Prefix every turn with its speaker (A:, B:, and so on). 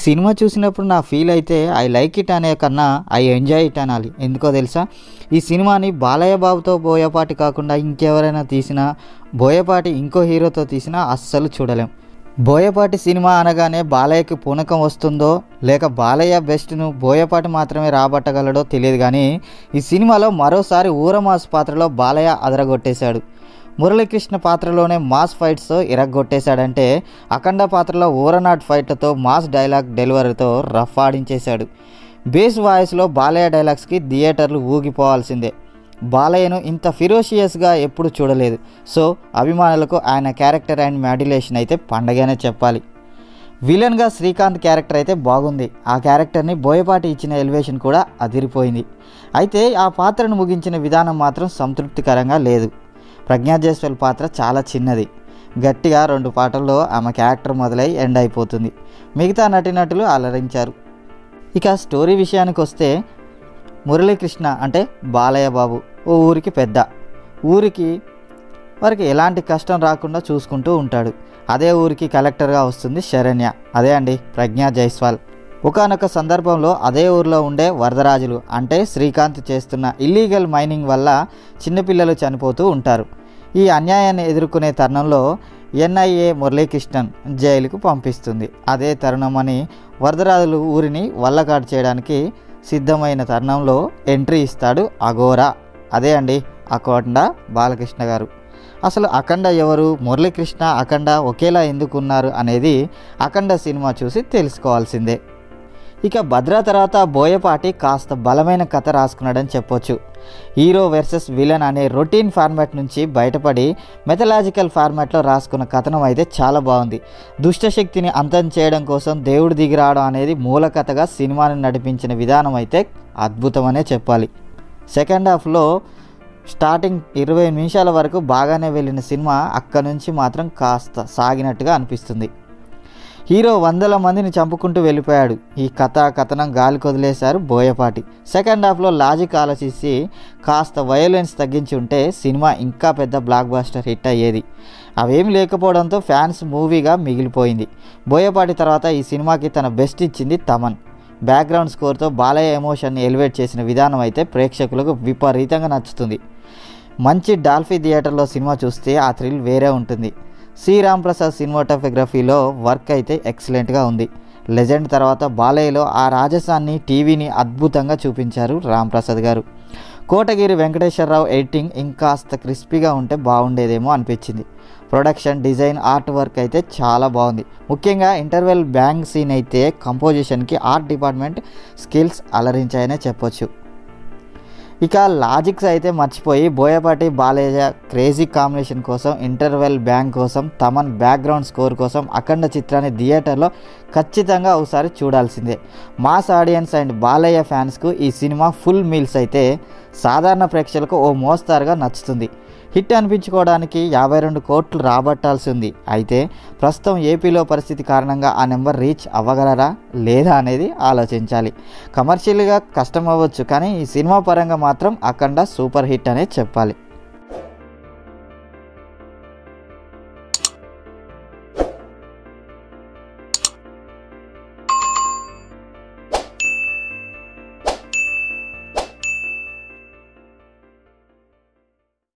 A: cinema చూసినప్పుడు నా feel అయితే ఐ లైక్ ఇట్ అనే కన్నా ఐ ఎంజాయ్ ఇట్ అనాలి ఎందుకో తెలుసా ఈ సినిమాని బాలయ్య బాబుతో బోయపాటి కాకుండా ఇంకెవరైనా తీసినా బోయపాటి ఇంకో హీరోతో తీసినా అస్సలు చూడలేం బోయపాటి సినిమా అనగానే బాలయ్యకి పూనకం వస్తుందో లేక బాలయ్య బెస్ట్ను బోయపాటి మాత్రమే రాబట్టగలడో తెలియదు కానీ ఈ సినిమాలో మరోసారి ఊరమాస్ పాత్రలో బాలయ్య అదరగొట్టేశాడు మురళీకృష్ణ పాత్రలోనే మాస్ ఫైట్స్తో ఇరగ్గొట్టేశాడంటే అఖండ పాత్రలో ఊరనాట్ ఫైట్తో మాస్ డైలాగ్ డెలివరీతో రఫ్ ఆడించేశాడు బేస్ వాయిస్లో బాలయ్య డైలాగ్స్కి థియేటర్లు ఊగిపోవాల్సిందే బాలయ్యను ఇంత ఫిరోషియస్గా ఎప్పుడు చూడలేదు సో అభిమానులకు ఆయన క్యారెక్టర్ అండ్ మాడ్యులేషన్ అయితే పండగనే చెప్పాలి విలన్గా శ్రీకాంత్ క్యారెక్టర్ అయితే బాగుంది ఆ క్యారెక్టర్ని బోయపాటి ఇచ్చిన ఎలివేషన్ కూడా అదిరిపోయింది అయితే ఆ పాత్రను ముగించిన విధానం మాత్రం సంతృప్తికరంగా లేదు ప్రజ్ఞా జైస్వాల్ పాత్ర చాలా చిన్నది గట్టిగా రెండు పాటల్లో ఆమె క్యారెక్టర్ మొదలై ఎండ్ అయిపోతుంది మిగతా నటినటులు అలరించారు ఇక స్టోరీ విషయానికి వస్తే మురళీకృష్ణ అంటే బాలయ్య బాబు ఓ ఊరికి పెద్ద ఊరికి వారికి ఎలాంటి కష్టం రాకుండా చూసుకుంటూ ఉంటాడు అదే ఊరికి కలెక్టర్గా వస్తుంది శరణ్య అదే అండి ప్రజ్ఞా జైస్వాల్ ఒకనొక సందర్భంలో అదే ఊర్లో ఉండే వరదరాజులు అంటే శ్రీకాంత్ చేస్తున్న ఇల్లీగల్ మైనింగ్ వల్ల చిన్నపిల్లలు చనిపోతూ ఉంటారు ఈ అన్యాయాన్ని ఎదుర్కొనే తరుణంలో ఎన్ఐఏ మురళీకృష్ణన్ జైలుకు పంపిస్తుంది అదే తరుణం అని వరదరాజులు ఊరిని వల్లకాడు చేయడానికి సిద్ధమైన తరుణంలో ఎంట్రీ ఇస్తాడు అఘోరా అదే అండి అఖండ బాలకృష్ణ గారు అసలు అఖండ ఎవరు మురళీకృష్ణ అఖండ ఒకేలా ఎందుకున్నారు అనేది అఖండ సినిమా చూసి తెలుసుకోవాల్సిందే ఇక భద్ర తర్వాత బోయపాటి కాస్త బలమైన కథ రాసుకున్నాడని చెప్పొచ్చు హీరో వర్సెస్ విలన్ అనే రొటీన్ ఫార్మాట్ నుంచి బయటపడి మెథలాజికల్ ఫార్మాట్లో రాసుకున్న కథనం అయితే చాలా బాగుంది దుష్టశక్తిని అంతం చేయడం కోసం దేవుడు దిగిరావడం అనేది మూల కథగా సినిమాని నడిపించిన విధానం అయితే అద్భుతమనే చెప్పాలి సెకండ్ హాఫ్లో స్టార్టింగ్ ఇరవై నిమిషాల వరకు బాగానే వెళ్ళిన సినిమా అక్కడ నుంచి మాత్రం కాస్త సాగినట్టుగా అనిపిస్తుంది హీరో వందల మందిని చంపుకుంటూ వెళ్ళిపోయాడు ఈ కథ కథనం గాలి కొదిలేశారు బోయపాటి సెకండ్ హాఫ్లో లాజిక్ ఆలోచించి కాస్త వయోలెన్స్ తగ్గించి ఉంటే సినిమా ఇంకా పెద్ద బ్లాక్ బాస్టర్ హిట్ అయ్యేది అవేమి లేకపోవడంతో ఫ్యాన్స్ మూవీగా మిగిలిపోయింది బోయపాటి తర్వాత ఈ సినిమాకి తన బెస్ట్ ఇచ్చింది తమన్ బ్యాక్గ్రౌండ్ స్కోర్తో బాలయ్య ఎమోషన్ని ఎలివేట్ చేసిన విధానం అయితే ప్రేక్షకులకు విపరీతంగా నచ్చుతుంది మంచి డాల్ఫీ థియేటర్లో సినిమా చూస్తే ఆ థ్రిల్ వేరే ఉంటుంది శ్రీరామ్ ప్రసాద్ సినిమాటోగ్రఫీలో వర్క్ అయితే ఎక్సలెంట్గా ఉంది లెజెండ్ తర్వాత బాలయ్యలో ఆ రాజసాన్ని టీవీని అద్భుతంగా చూపించారు రామ్ ప్రసాద్ గారు కోటగిరి వెంకటేశ్వరరావు ఎడిటింగ్ ఇంకాస్త క్రిస్పీగా ఉంటే బాగుండేదేమో అనిపించింది ప్రొడక్షన్ డిజైన్ ఆర్ట్ వర్క్ అయితే చాలా బాగుంది ముఖ్యంగా ఇంటర్వెల్ బ్యాంగ్ సీన్ అయితే కంపోజిషన్కి ఆర్ట్ డిపార్ట్మెంట్ స్కిల్స్ అలరించాయనే చెప్పొచ్చు ఇక లాజిక్స్ అయితే మర్చిపోయి బోయపాటి బాలయ్య క్రేజీ కాంబినేషన్ కోసం ఇంటర్వెల్ బ్యాంక్ కోసం తమన్ బ్యాక్గ్రౌండ్ స్కోర్ కోసం అఖండ చిత్రాన్ని థియేటర్లో ఖచ్చితంగా ఒకసారి చూడాల్సిందే మాస్ ఆడియన్స్ అండ్ బాలయ్య ఫ్యాన్స్కు ఈ సినిమా ఫుల్ మీల్స్ అయితే సాధారణ ప్రేక్షకులకు ఓ మోస్తారుగా నచ్చుతుంది హిట్ అనిపించుకోవడానికి యాభై రెండు కోట్లు రాబట్టాల్సి ఉంది అయితే ప్రస్తుతం ఏపీలో పరిస్థితి కారణంగా ఆ నెంబర్ రీచ్ అవ్వగలరా లేదా అనేది ఆలోచించాలి కమర్షియల్గా కష్టం అవ్వచ్చు కానీ ఈ సినిమా పరంగా మాత్రం అఖండ సూపర్ హిట్ అనే చెప్పాలి